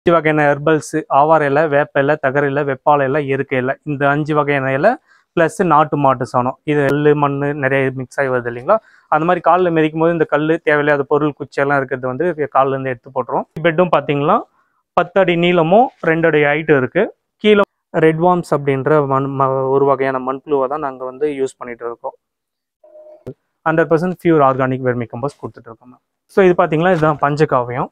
அஞ்சு வகையான ஹெர்பல்ஸ் ஆவார இலை வேப்ப இலை தகர இலை வெப்பாலை இலை எருக்க இலை இந்த அஞ்சு வகையான இலை ப்ளஸ் நாட்டு மாட்டு சாணம் இது எள்ளு மண் நிறைய மிக்ஸ் ஆகி வருது இல்லைங்களா அந்த மாதிரி காலில் மிதிக்கும் போது இந்த கல் தேவையில்லாத பொருள் குச்சியெல்லாம் இருக்கிறது வந்து கால்ல இருந்து எடுத்து போட்டுரும் பெட்டும் பார்த்தீங்கன்னா பத்து அடி நீளமும் ரெண்டு அடி ஹைட்டும் இருக்கு கீழே ரெட் வார்ம்ஸ் அப்படின்ற மண் ம- ஒரு வகையான மண்புழுவை தான் நாங்கள் வந்து யூஸ் பண்ணிட்டு இருக்கோம் hundred percent pure organic vermicompost கொடுத்துட்டு இருக்கோம் ஸோ இது பார்த்தீங்கன்னா இதுதான் பஞ்சகாவியம்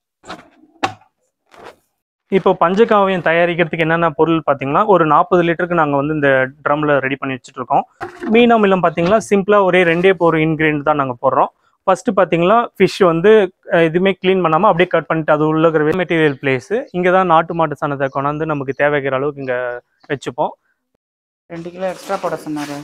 இப்போ பஞ்சகாவியம் தயாரிக்கிறதுக்கு என்னென்ன பொருள் பார்த்தீங்கன்னா ஒரு நாற்பது லிட்டருக்கு நாங்கள் வந்து இந்த ட்ரம்மில் ரெடி பண்ணி வச்சுட்டு இருக்கோம் மீன் அமிலம் பார்த்தீங்கன்னா சிம்பிளாக ஒரே ரெண்டே ஒரு இன்க்ரீடியன்ட் தான் நாங்கள் போடுறோம் ஃபர்ஸ்ட் பார்த்தீங்கன்னா ஃபிஷ் வந்து அஹ், எதுவுமே க்ளீன் பண்ணாமல் அப்படியே கட் பண்ணிட்டு அது உள்ள இருக்கிற மெட்டீரியல் பிளேஸ் இங்கே தான் நாட்டு மாட்டு சாணத்தை கொண்டாந்து நமக்கு தேவைக்கிற அளவுக்கு இங்கே வச்சுப்போம் ரெண்டு கிலோ எக்ஸ்ட்ரா போட சொன்னாரு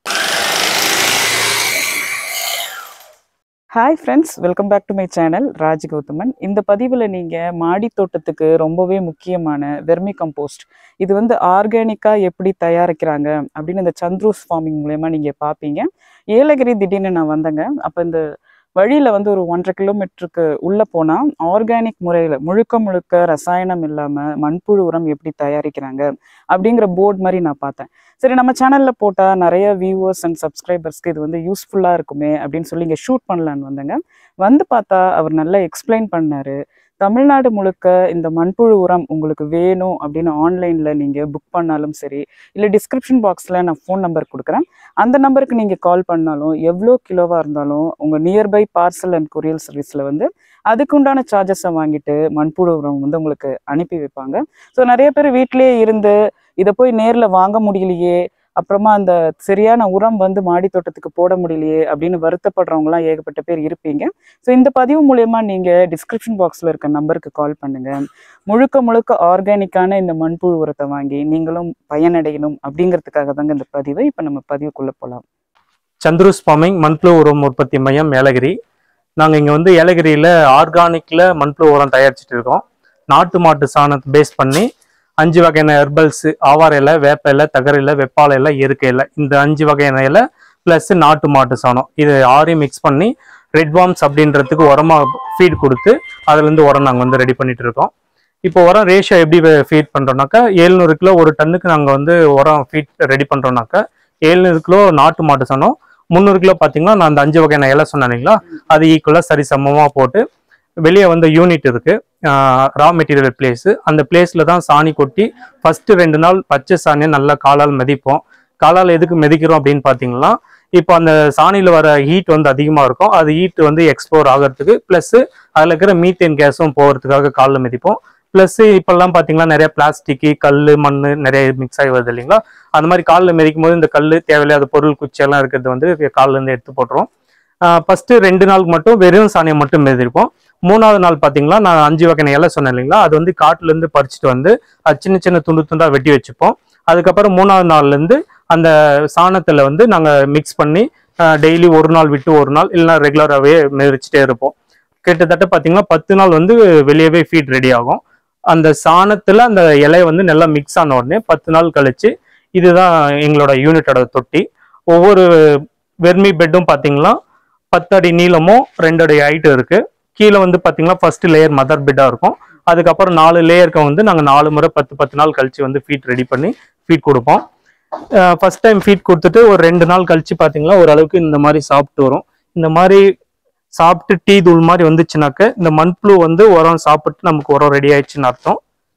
hi friends welcome back to my channel Raj Gowthaman இந்த பதிவில் நீங்கள் மாடி தோட்டத்துக்கு ரொம்பவே முக்கியமான வெர்மி கம்போஸ்ட் இது வந்து ஆர்கானிக்காக எப்படி தயாரிக்கிறாங்க அப்படின்னு இந்த சந்த்ரூஸ் ஃபார்மிங் மூலயமா நீங்கள் பார்ப்பீங்க ஏலகிரி திடீர்னு நான் வந்தேங்க அப்போ இந்த வழியில் வந்து ஒரு ஒன்றரை கிலோமீட்டருக்கு உள்ளே போனால் ஆர்கானிக் முறையில் முழுக்க முழுக்க ரசாயனம் இல்லாமல் மண்புழு உரம் எப்படி தயாரிக்கிறாங்க அப்படிங்கிற போர்டு மாதிரி நான் பார்த்தேன் சரி நம்ம சேனலில் போட்டால் நிறைய வியூவர்ஸ் அண்ட் சப்ஸ்கிரைபர்ஸ்க்கு இது வந்து யூஸ்ஃபுல்லாக இருக்குமே அப்படின்னு சொல்லி இங்கே ஷூட் பண்ணலான்னு வந்தேங்க வந்து பார்த்தா அவர் நல்லா எக்ஸ்பிளைன் பண்ணாரு தமிழ்நாடு முழுக்க இந்த மண்புழு உரம் உங்களுக்கு வேணும் அப்படின்னு ஆன்லைனில் நீங்கள் புக் பண்ணாலும் சரி இல்லை டிஸ்கிரிப்ஷன் பாக்ஸில் நான் ஃபோன் நம்பர் கொடுக்குறேன் அந்த நம்பருக்கு நீங்கள் கால் பண்ணாலும் எவ்வளோ கிலோவாக இருந்தாலும் உங்கள் நியர்பை பார்சல் அண்ட் கொரியல் சர்வீஸில் வந்து அதுக்குண்டான சார்ஜஸை வாங்கிட்டு மண்புழு உரம் வந்து உங்களுக்கு அனுப்பி வைப்பாங்க ஸோ நிறைய பேர் வீட்டிலேயே இருந்து இதை போய் நேரில் வாங்க முடியலையே அப்புறமா அந்த சரியான உரம் வந்து மாடி தோட்டத்துக்கு போட முடியலையே அப்படின்னு வருத்தப்படுறவங்கலாம் ஏகப்பட்ட பேர் இருப்பீங்க ஸோ இந்த பதிவு மூலயமா நீங்கள் டிஸ்கிரிப்ஷன் பாக்ஸில் இருக்க நம்பருக்கு கால் பண்ணுங்க முழுக்க முழுக்க ஆர்கானிக்கான இந்த மண்புழு உரத்தை வாங்கி நீங்களும் பயனடையணும் அப்படிங்கிறதுக்காக தாங்க இந்த பதிவு இப்போ நம்ம பதிவுக்குள்ளே போகலாம் சந்துருஸ் ஃபார்மிங் மண்புழு உரம் உற்பத்தி மையம் ஏலகிரி நாங்கள் இங்கே வந்து ஏலகிரியில் ஆர்கானிக்கில் மண்புழு உரம் தயாரிச்சுட்டு இருக்கோம் நாட்டு மாட்டு சாணத்தை பேஸ் பண்ணி அஞ்சு வகையான ஹெர்பல்ஸ் ஆவார இலை வேப்ப இலை தகர இலை வெப்பாலை இலை எருக்க இலை இந்த அஞ்சு வகையான இலை ப்ளஸ் நாட்டு மாட்டு சாணம் இது ஆறையும் மிக்ஸ் பண்ணி ரெட் வார்ம்ஸ் அப்படின்றதுக்கு உரமாக ஃபீட் கொடுத்து அதுலேருந்து உரம் நாங்கள் வந்து ரெடி பண்ணிட்டு இருக்கோம் இப்போ உரம் ரேஷியோ எப்படி ஃபீட் பண்ணுறோம்னாக்கா ஏழ்நூறு கிலோ ஒரு டன்னுக்கு நாங்கள் வந்து உரம் ஃபீட் ரெடி பண்ணுறோம்னாக்கா ஏழ்நூறு கிலோ நாட்டு மாட்டு சாணம் முந்நூறு கிலோ பார்த்தீங்கன்னா நான் அந்த அஞ்சு வகையான இலை சொன்னேன் இல்லைங்களா அது ஈக்குவலாக சரி சமமாக போட்டு வெளியே வந்து யூனிட் இருக்கு ரா மெட்டீரியல் பிளேஸ் அந்த பிளேஸ்ல தான் சாணி கொட்டி ஃபர்ஸ்ட் ரெண்டு நாள் பச்சை சாணியை நல்லா காலால் மிதிப்போம் காலால் எதுக்கு மிதிக்கிறோம் அப்படின்னு பார்த்தீங்கன்னா இப்போ அந்த சாணியில் வர ஹீட் வந்து அதிகமாக இருக்கும் அது ஹீட் வந்து எக்ஸ்ப்ளோர் ஆகிறதுக்கு ப்ளஸ் அதில் இருக்கிற மீத்தேன் கேஸும் போகிறதுக்காக காலில் மிதிப்போம் ப்ளஸ் இப்போல்லாம் பார்த்தீங்கன்னா நிறைய பிளாஸ்டிக்கு கல் மண் நிறைய மிக்ஸ் ஆகி வருது இல்லைங்களா அந்த மாதிரி காலில் மிதிக்கும் போது இந்த கல் தேவையில்லாத பொருள் குச்சியெல்லாம் இருக்கிறது வந்து கால்ல இருந்து எடுத்து போட்டுரும் ஃபர்ஸ்ட் ரெண்டு நாளுக்கு மட்டும் வெறும் சாணியை மட்டும் மிதிப்போம் மூணாவது நாள் பார்த்தீங்கன்னா நான் அஞ்சு வகையான இலை சொன்னேன் இல்லைங்களா அது வந்து காட்டுல இருந்து பறிச்சுட்டு வந்து அது சின்ன சின்ன துண்டு துண்டா வெட்டி வச்சுப்போம் அதுக்கப்புறம் மூணாவது நாள்ல இருந்து அந்த சாணத்துல வந்து நாங்க மிக்ஸ் பண்ணி டெய்லி ஒரு நாள் விட்டு ஒரு நாள் இல்லைன்னா ரெகுலராகவே மிதிச்சுட்டே இருப்போம் கிட்டத்தட்ட பார்த்தீங்கன்னா பத்து நாள் வந்து வெளியவே ஃபீட் ரெடி ஆகும் அந்த சாணத்துல அந்த இலை வந்து நல்லா மிக்ஸ் ஆன உடனே பத்து நாள் கழிச்சு இதுதான் எங்களோட யூனிட்டோட தொட்டி ஒவ்வொரு வெர்மி பெட்டும் பார்த்தீங்கன்னா பத்து அடி நீளமும் ரெண்டு அடி ஹைட்டும் இருக்கு கீழே வந்து பார்த்தீங்கன்னா ஃபர்ஸ்ட் லேயர் மதர் பெட்டா இருக்கும் அதுக்கப்புறம் நாலு லேயருக்கு வந்து நாங்கள் நாலு முறை பத்து பத்து நாள் கழிச்சு வந்து ஃபீட் ரெடி பண்ணி ஃபீட் கொடுப்போம் ஃபர்ஸ்ட் டைம் ஃபீட் கொடுத்துட்டு ஒரு ரெண்டு நாள் கழிச்சு பார்த்தீங்கன்னா ஓரளவுக்கு இந்த மாதிரி சாப்பிட்டு வரும் இந்த மாதிரி சாப்பிட்டு டீ தூள் மாதிரி வந்துச்சுனாக்க இந்த மண்புழு வந்து உரம் சாப்பிட்டு நமக்கு உரம் ரெடி ஆயிடுச்சுன்னு அர்த்தம்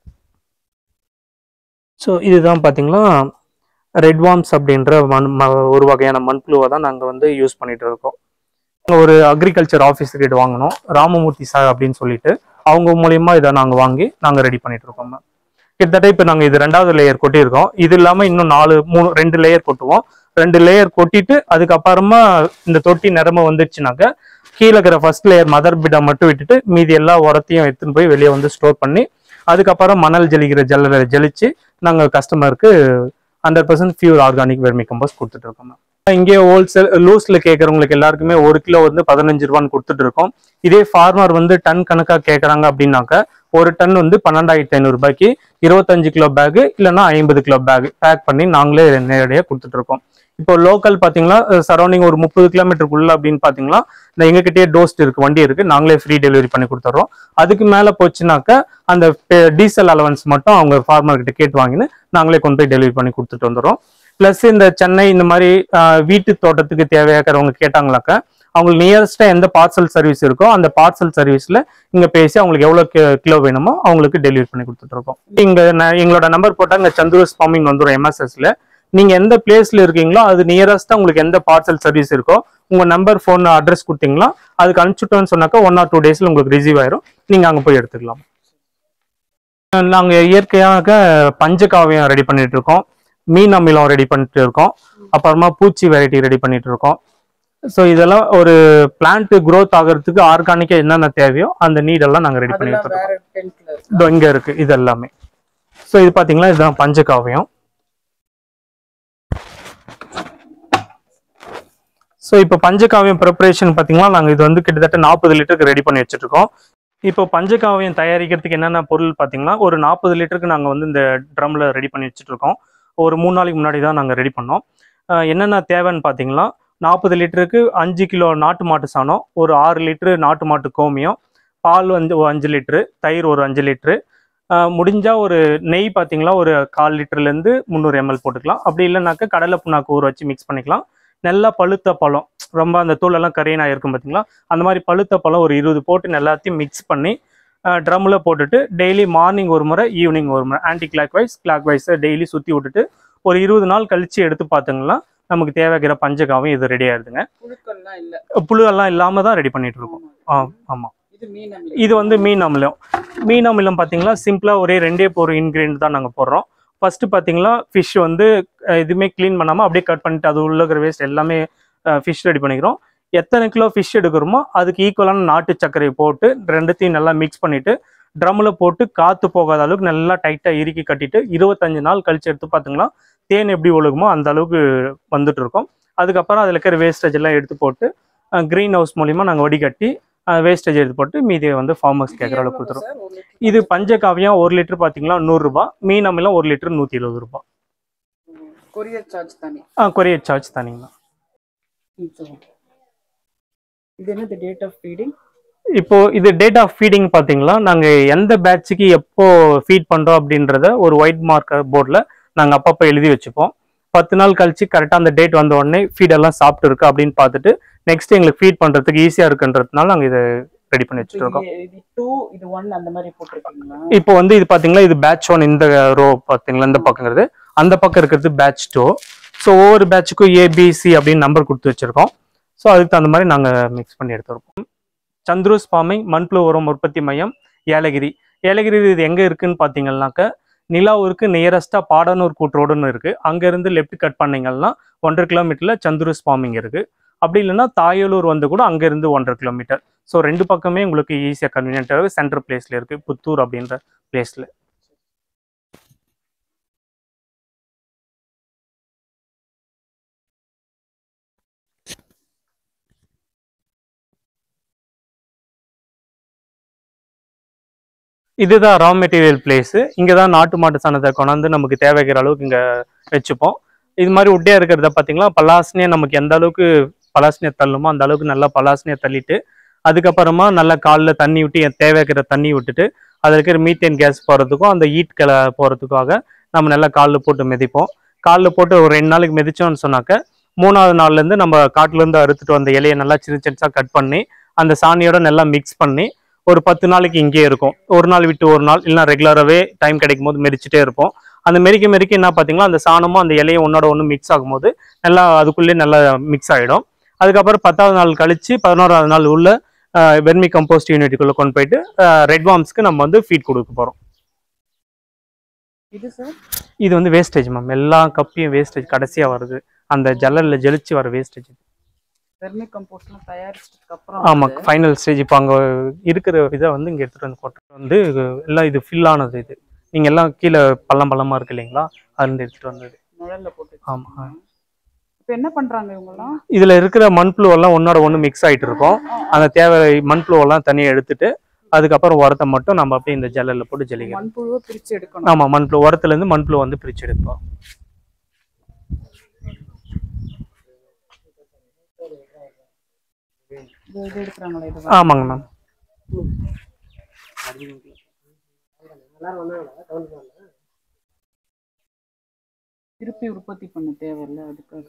ஸோ இதுதான் பார்த்தீங்கன்னா ரெட் வார்ம்ஸ் அப்படின்ற மண் ம- ஒரு வகையான மண்புழுவை தான் நாங்கள் வந்து யூஸ் பண்ணிட்டு இருக்கோம் ஒரு அக்ரிகல்ச்சர் ஆஃபீஸ் கிட்ட வாங்கினோம் ராமமூர்த்தி சார் அப்படின்னு சொல்லிட்டு அவங்க மூலியமா இதை நாங்கள் வாங்கி நாங்கள் ரெடி பண்ணிட்டு இருக்கோம் ma'am. கிட்டத்தட்ட இப்போ நாங்கள் இது ரெண்டாவது லேயர் கொட்டியிருக்கோம் இது இல்லாமல் இன்னும் நாலு மூணு ரெண்டு லேயர் கொட்டுவோம் ரெண்டு லேயர் கொட்டிட்டு அதுக்கப்புறமா இந்த தொட்டி நிரம்ப வந்துருச்சுனாக்க கீழே இருக்கிற ஃபர்ஸ்ட் லேயர் மதர் பிட்டை மட்டும் விட்டுட்டு மீதி எல்லா உரத்தையும் எடுத்துன்னு போய் வெளியே வந்து ஸ்டோர் பண்ணி அதுக்கப்புறம் மணல் ஜலிக்கிற ஜல்ல ஜலிச்சு நாங்கள் கஸ்டமருக்கு hundred percent pure organic vermicompost கொடுத்துட்டு இருக்கோம் ma'am. இங்கே ஹோல்சேல் லூஸ்ல கேட்கறவங்களுக்கு எல்லாருக்குமே ஒரு கிலோ வந்து பதினஞ்சு ரூபான்னு கொடுத்துட்டு இருக்கோம் இதே ஃபார்மர் வந்து டன் கணக்கா கேட்கறாங்க அப்படின்னாக்க ஒரு டன் வந்து பன்னெண்டாயிரத்தி ஐநூறு ரூபாய்க்கு இருபத்தஞ்சு கிலோ பேக் இல்லைன்னா ஐம்பது கிலோ பேக் பேக் பண்ணி நாங்களே நேரடியாக கொடுத்துட்டு இருக்கோம் இப்போ லோக்கல் பார்த்தீங்கன்னா சரௌண்டிங் ஒரு முப்பது கிலோமீட்டருக்குள்ள அப்படின்னு பார்த்தீங்கன்னா இந்த எங்ககிட்டயே டோஸ்ட் இருக்கு வண்டி இருக்கு நாங்களே ஃப்ரீ டெலிவரி பண்ணி கொடுத்துட்றோம் அதுக்கு மேலே போச்சுனாக்கா அந்த டீசல் அலவன்ஸ் மட்டும் அவங்க ஃபார்மர் கிட்ட கேட்டு வாங்கின்னு நாங்களே கொண்டு போய் டெலிவரி பண்ணி கொடுத்துட்டு வந்துடுறோம் ப்ளஸ் இந்த சென்னை இந்த மாதிரி ஆஹ், வீட்டு தோட்டத்துக்கு தேவையாக்கிறவங்க கேட்டாங்களாக்கா அவங்களுக்கு நியரஸ்டா எந்த பார்சல் சர்வீஸ் இருக்கோ அந்த பார்சல் சர்வீஸ்ல இங்க பேசி அவங்களுக்கு எவ்வளவு கி- கிலோ வேணுமோ அவங்களுக்கு டெலிவரி பண்ணி கொடுத்துட்டு இருக்கோம் இங்க நான் எங்களோட நம்பர் போட்டா இங்க சந்துருஸ் ஃபார்மிங் வந்துடும் எம்எஸ்எஸ்ல நீங்க எந்த பிளேஸ்ல இருக்கீங்களோ அது நியரஸ்டா உங்களுக்கு எந்த பார்சல் சர்வீஸ் இருக்கோ உங்க நம்பர் ஃபோன் அட்ரஸ் கொடுத்தீங்களா அதுக்கு அனுப்பிச்சுட்டோம்னு சொன்னாக்கா ஒன் ஆர் டூ டேஸ்ல உங்களுக்கு ரிசீவ் ஆயிரும் நீங்க அங்க போய் எடுத்துக்கலாம் நாங்க இயற்கையாக பஞ்சகாவியம் ரெடி பண்ணிட்டு இருக்கோம் மீன் அமிலம் ரெடி பண்ணிட்டு இருக்கோம் அப்புறமா பூச்சி வெரைட்டி ரெடி பண்ணிட்டு இருக்கோம் ஸோ இதெல்லாம் ஒரு பிளான்ட் growth ஆகிறதுக்கு ஆர்கானிக்கா என்னென்ன தேவையோ அந்த நீடெல்லாம் நாங்க ரெடி பண்ணி அதெல்லாம் எடுத்துருக்கோம் வேற டென்ட்ல இருக்கு இதோ இங்க இருக்கு இது எல்லாமே ஸோ இது பாத்தீங்களா இதுதான் பஞ்சகாவியம் ஸோ இப்போ பஞ்சகாவியம் ப்ரிப்பரேஷன் பார்த்தீங்கன்னா நாங்கள் இது வந்து கிட்டத்தட்ட நாற்பது லிட்டருக்கு ரெடி பண்ணி வச்சுட்டு இருக்கோம் இப்போ பஞ்சகாவியம் தயாரிக்கிறதுக்கு என்னென்ன பொருள் பார்த்தீங்கன்னா ஒரு நாற்பது லிட்டருக்கு நாங்கள் வந்து இந்த ட்ரம்ல ரெடி பண்ணி வச்சுட்டு இருக்கோம் ஒரு மூணு நாளைக்கு முன்னாடி தான் நாங்கள் ரெடி பண்ணோம் அஹ் என்னென்ன தேவைன்னு பார்த்தீங்கன்னா நாற்பது லிட்டருக்கு அஞ்சு கிலோ நாட்டு மாட்டு சாணம் ஒரு ஆறு லிட்டரு நாட்டு மாட்டு கோமியம் பால் வந்து ஒரு அஞ்சு லிட்டரு தயிர் ஒரு அஞ்சு லிட்டரு ஆஹ் முடிஞ்சா ஒரு நெய் பார்த்தீங்களா ஒரு கால் லிட்டர்லேருந்து முந்நூறு எம்எல் போட்டுக்கலாம் அப்படி இல்லைனாக்கா கடலை புண்ணாக்கு ஊற வச்சு மிக்ஸ் பண்ணிக்கலாம் நல்லா பழுத்த பழம் ரொம்ப அந்த தூளெல்லாம் கரையினா இருக்கும் பார்த்தீங்களா அந்த மாதிரி பழுத்த பழம் ஒரு இருபது போட்டு எல்லாத்தையும் மிக்ஸ் பண்ணி ட்ரம்மில் போட்டுட்டு டெய்லி மார்னிங் ஒரு முறை ஈவினிங் ஒரு முறை ஆன்டி கிளாக் வைஸ் கிளாக் வைஸை டெய்லி சுற்றி விட்டுட்டு ஒரு இருபது நாள் கழிச்சு எடுத்து பார்த்தீங்கன்னா நமக்கு தேவைக்கிற பஞ்சகாவும் இது ரெடி ஆயிருதுங்க புழுக்கள்லாம் இல்ல புழுவெல்லாம் இல்லாமல் தான் ரெடி பண்ணிட்டு இருக்கோம் ஆ ஆமாம் இது மீன் அமிலம். இது வந்து மீன் அமிலம் மீன் அமிலம் பார்த்தீங்களா சிம்பிளாக ஒரே ரெண்டே ஒரு இன்க்ரீடியன்ட் தான் நாங்கள் போடுறோம் ஃபர்ஸ்ட் பார்த்தீங்கன்னா ஃபிஷ் வந்து அஹ், எதுவுமே க்ளீன் பண்ணாமல் அப்படியே கட் பண்ணிட்டு அது உள்ள இருக்கிற வேஸ்ட் எல்லாமே ஃபிஷ் ரெடி பண்ணிக்கிறோம் எத்தனை கிலோ ஃபிஷ் எடுக்கிறோமோ அதுக்கு ஈக்குவலான நாட்டு சர்க்கரையை போட்டு ரெண்டுத்தையும் நல்லா மிக்ஸ் பண்ணிட்டு ட்ரம்மில் போட்டு காற்று போகாத அளவுக்கு நல்லா டைட்டாக இறுக்கி கட்டிட்டு இருபத்தஞ்சு நாள் கழிச்சு எடுத்து பார்த்தீங்கன்னா தேன் எப்படி ஒழுகுமோ அந்த அளவுக்கு வந்துட்டு இருக்கோம் அதுக்கப்புறம் அதில் இருக்கிற வேஸ்டேஜ் எல்லாம் எடுத்து போட்டு க்ரீன் ஹவுஸ் மூலிமா நாங்கள் வடிகட்டி வேஸ்டேஜ் எடுத்து போட்டு மீதியை வந்து ஃபார்மர்ஸ் கேட்குற அளவுக்கு எவ்வளவு கொடுத்துருவோம் சார் ஒரு லிட்டர்? இது பஞ்சகாவியம் ஒரு லிட்டர் பார்த்தீங்கன்னா நூறுரூபா மீன் அமிலம் ஒரு லிட்டர் நூற்றி எழுபது ரூபா கொரியர் சார்ஜ் தானே ஆ கொரியர் சார்ஜ் தானீங்கண்ணா ம், சொல்லுங்க. இது என்னது டேட் ஆஃப் ஃபீடிங் இப்போ இது டேட் ஆஃப் ஃபீடிங் பார்த்தீங்களா நாங்கள் எந்த பேட்சுக்கு எப்போ ஃபீட் பண்ணுறோம் அப்படின்றத ஒரு ஒயிட் மார்க்கர் போர்டில் நாங்கள் அப்பப்போ எழுதி வச்சுப்போம் பத்து நாள் கழிச்சு கரெக்டாக அந்த டேட் வந்த உடனே feed எல்லாம் சாப்பிட்டு இருக்கு அப்படின்னு பார்த்துட்டு நெக்ஸ்ட் எங்களுக்கு ஃபீட் பண்ணுறதுக்கு ஈஸியாக இருக்குன்றதுனால நாங்கள் இதை ரெடி பண்ணி வச்சுட்டு இருக்கோம் இது டூ இது ஒன் அந்த மாதிரி போட்டிருக்கீங்களா இப்போ வந்து இது பாத்தீங்களா இது பேட்ச் ஒன் இந்த ரோ பாத்தீங்களா இந்த பக்கங்கிறது அந்த பக்கம் இருக்கிறது பேட்ச் டூ ஸோ ஒவ்வொரு பேட்சுக்கும் ஏபிசி அப்படின்னு நம்பர் கொடுத்து வச்சிருக்கோம் ஸோ அதுக்கு தகுந்த மாதிரி நாங்க மிக்ஸ் பண்ணி எடுத்துருக்கோம் சந்துருஸ் ஃபார்மிங் மண்புழு உரம் உற்பத்தி மையம் ஏலகிரி ஏலகிரி இது எங்க இருக்குன்னு பாத்தீங்கன்னாக்க நிலாவூருக்கு நியரஸ்டா பாடனூர் கூட்டுரோடுன்னு இருக்கு அங்க இருந்து லெஃப்ட் கட் பண்ணீங்கன்னா ஒன்றரை கிலோமீட்டர்ல சந்துருஸ் ஃபார்மிங் இருக்கு அப்படி இல்லைன்னா தாயலூர் வந்து கூட அங்க இருந்து ஒன்றரை கிலோமீட்டர் ஸோ ரெண்டு பக்கமே உங்களுக்கு ஈஸியாக கன்வீனியன்ட்டாக சென்டர் பிளேஸ்ல இருக்கு புத்தூர் அப்படின்ற பிளேஸ்ல இதுதான் ரா மெட்டீரியல் பிளேஸ் இங்கே தான் நாட்டு மாட்டு சாணத்தை கொண்டாந்து நமக்கு தேவைக்கிற அளவுக்கு இங்கே வச்சுப்போம் இது மாதிரி உட்டையா இருக்கிறத பார்த்தீங்களா பலாசனையை நமக்கு எந்த அளவுக்கு பலாசனையை தள்ளுமோ அந்த அளவுக்கு நல்லா பலாசனையை தள்ளிட்டு அதுக்கப்புறமா நல்லா காலில் தண்ணி விட்டு என் தேவைக்கிற தண்ணி விட்டுட்டு அதில் இருக்கிற மீத்தேன் கேஸ் போகிறதுக்கும் அந்த ஈட் கிளை போகிறதுக்காக நம்ம நல்லா காலில் போட்டு மிதிப்போம் காலில் போட்டு ஒரு ரெண்டு நாளைக்கு மிதிச்சோம்னு சொன்னாக்க மூணாவது நாள்லேருந்து நம்ம காட்டுலேருந்து அறுத்துட்டு வந்த இலையை நல்லா சின்ன சின்னதாக கட் பண்ணி அந்த சாணியோட நல்லா மிக்ஸ் பண்ணி ஒரு பத்து நாளைக்கு இங்கேயே இருக்கும் ஒரு நாள் விட்டு ஒரு நாள் இல்லைனா ரெகுலராகவே டைம் கிடைக்கும் போது மெரிச்சிட்டே இருப்போம் அந்த மெரிக்க மெரிக்க என்ன பார்த்தீங்களா அந்த சாணமும் அந்த இலையும் ஒன்னோட ஒன்று மிக்ஸ் ஆகும்போது நல்லா அதுக்குள்ளேயே நல்லா மிக்ஸ் ஆகிடும் அதுக்கப்புறம் பத்தாவது நாள் கழிச்சு பதினோராவது நாள் உள்ள வெர்மி கம்போஸ்ட் யூனிட்டுக்குள்ளே கொண்டு போயிட்டு ரெட் வார்ம்ஸ்க்கு நம்ம வந்து ஃபீட் கொடுக்க போகிறோம் இது சார் இது வந்து வேஸ்டேஜ் மேம் எல்லா கப்பையும் வேஸ்டேஜ் கடைசியாக வருது அந்த ஜல்லலில் ஜெலிச்சு வர வேஸ்டேஜ் வெர்மி கம்போஸ்ட்லாம் தயாரிச்சதுக்கு அப்புறம் ஆமாம் ஃபைனல் ஸ்டேஜ் இப்போ அங்கே இருக்கிற இதை வந்து இங்கே எடுத்துகிட்டு வந்து போட்டு வந்து எல்லாம் இது ஃபில் ஆனது இது நீங்கள் எல்லாம் கீழே பள்ளம் பள்ளமாக இருக்கு இல்லைங்களா அதுலேருந்து எடுத்துகிட்டு வந்தது நிழல்ல போட்டு ஆமாம் இப்போ என்ன பண்றாங்க இவங்கலாம் இதில் இருக்கிற மண்புழு எல்லாம் ஒன்னோட ஒன்று மிக்ஸ் ஆகிட்டு இருக்கும் அந்த தேவை மண்புழு எல்லாம் தனியாக எடுத்துட்டு அதுக்கப்புறம் உரத்தை மட்டும் நம்ம அப்படியே இந்த ஜல்லலில் போட்டு ஜெலிக்கிறோம் மண்புழுவை பிரிச்சு எடுக்கணும் ஆமாம் மண்புழு உரத்துலேருந்து மண்புழு வந்து பிரிச்சு எடுப்போம் இது இது எடுக்கிறாங்களா இது ஆமாங்க மேம் திருப்பி உற்பத்தி பண்ண தேவையில்ல அதுக்காக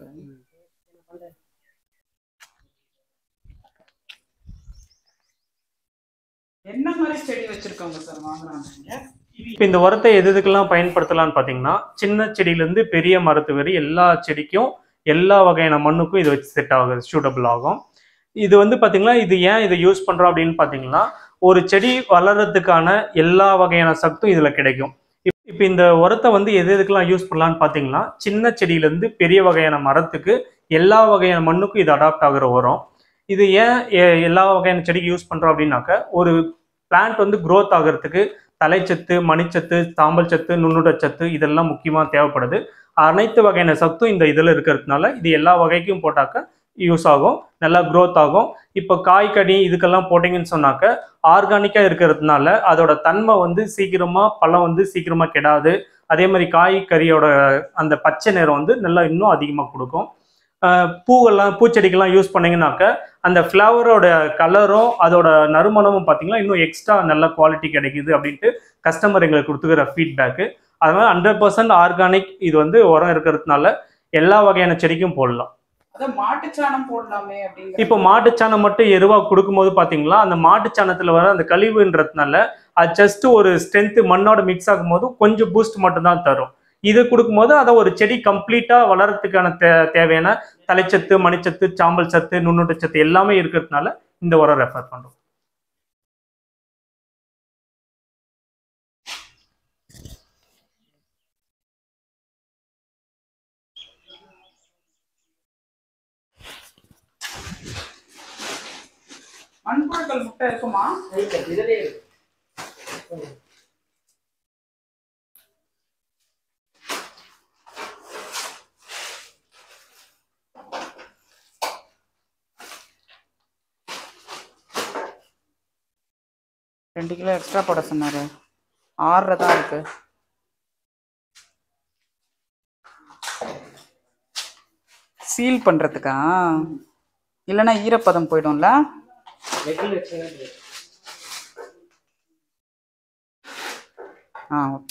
என்ன மாதிரி செடி வச்சிருக்காங்க சார் வாங்குறாங்க இப்போ இந்த உரத்தை எது எதுக்கெல்லாம் பயன்படுத்தலாம்னு பார்த்தீங்கன்னா சின்ன செடியிலேருந்து பெரிய மரத்து வரை எல்லா செடிக்கும் எல்லா வகையான மண்ணுக்கும் இது வச்சு செட் ஆகுது சூட்டபிள் ஆகும் இது வந்து பார்த்தீங்கன்னா இது ஏன் இதை யூஸ் பண்ணுறோம் அப்படின்னு பார்த்தீங்கன்னா ஒரு செடி வளர்றதுக்கான எல்லா வகையான சத்தும் இதில் கிடைக்கும் இப்போ இந்த உரத்தை வந்து எது எதுக்கெல்லாம் யூஸ் பண்ணலாம்னு பார்த்தீங்கன்னா சின்ன செடியிலேருந்து பெரிய வகையான மரத்துக்கு எல்லா வகையான மண்ணுக்கும் இது அடாப்ட் ஆகுற உரம் இது ஏன் எ- எல்லா வகையான செடிக்கு யூஸ் பண்ணுறோம் அப்படின்னாக்க ஒரு பிளான்ட் வந்து growth ஆகிறதுக்கு தலைச்சத்து மணிச்சத்து சாம்பல் சத்து நுண்ணுடச்சத்து இதெல்லாம் முக்கியமாக தேவைப்படுது அனைத்து வகையான சத்தும் இந்த இதில் இருக்கிறதுனால இது எல்லா வகைக்கும் போட்டாக்க யூஸ் ஆகும் நல்லா growth ஆகும் இப்போ காய்கனி இதுக்கெல்லாம் போட்டிங்கன்னு சொன்னாக்க ஆர்கானிக்காக இருக்கிறதுனால அதோட தன்மை வந்து சீக்கிரமாக பழம் வந்து சீக்கிரமாக கெடாது அதே மாதிரி காய்கறியோட அந்த பச்சை நிறம் வந்து நல்லா இன்னும் அதிகமாக கொடுக்கும் ஆஹ் பூவெல்லாம் பூச்செடிக்கெல்லாம் யூஸ் பண்ணீங்கன்னாக்க அந்த ஃப்ளவரோட கலரும் அதோட நறுமணமும் பார்த்தீங்கன்னா இன்னும் எக்ஸ்ட்ரா நல்ல குவாலிட்டி கிடைக்குது அப்படின்ட்டு கஸ்டமர் எங்களுக்கு கொடுத்துக்கிற ஃபீட்பேக்கு அதனால ஹண்ட்ரட் பர்சன்ட் ஆர்கானிக் இது வந்து உரம் இருக்கிறதுனால எல்லா வகையான செடிக்கும் போடலாம் அதான் மாட்டுச்சாணம் போடலாமே அப்படிங்கிற இப்போ மாட்டுச்சாணம் மட்டும் எருவா கொடுக்கும்போது பார்த்தீங்களா அந்த மாட்டுச்சாணத்துல வர அந்த கழிவுன்றதுனால அது ஜஸ்ட் ஒரு ஸ்ட்ரென்த் மண்ணோட மிக்ஸ் ஆகும்போது கொஞ்சம் பூஸ்ட் மட்டும் தான் தரும் இது கொடுக்கும்போது அதை ஒரு செடி கம்ப்ளீட்டா வளர்றதுக்கான தே தேவையான தலைச்சத்து மணிச்சத்து சாம்பல் சத்து நுண்ணூட்டச்சத்து எல்லாமே இருக்கிறதுனால இந்த உரம் ரெஃபர் பண்றோம் மண்புழுக்கள் முட்டை இருக்குமா ரெண்டு கிலோ எக்ஸ்ட்ரா போட சொன்னாரு ஆறுல தான் இருக்கு சீல் பண்றதுக்கா இல்லைன்னா ஈரப்பதம் போயிடும்ல ஆ ஓகே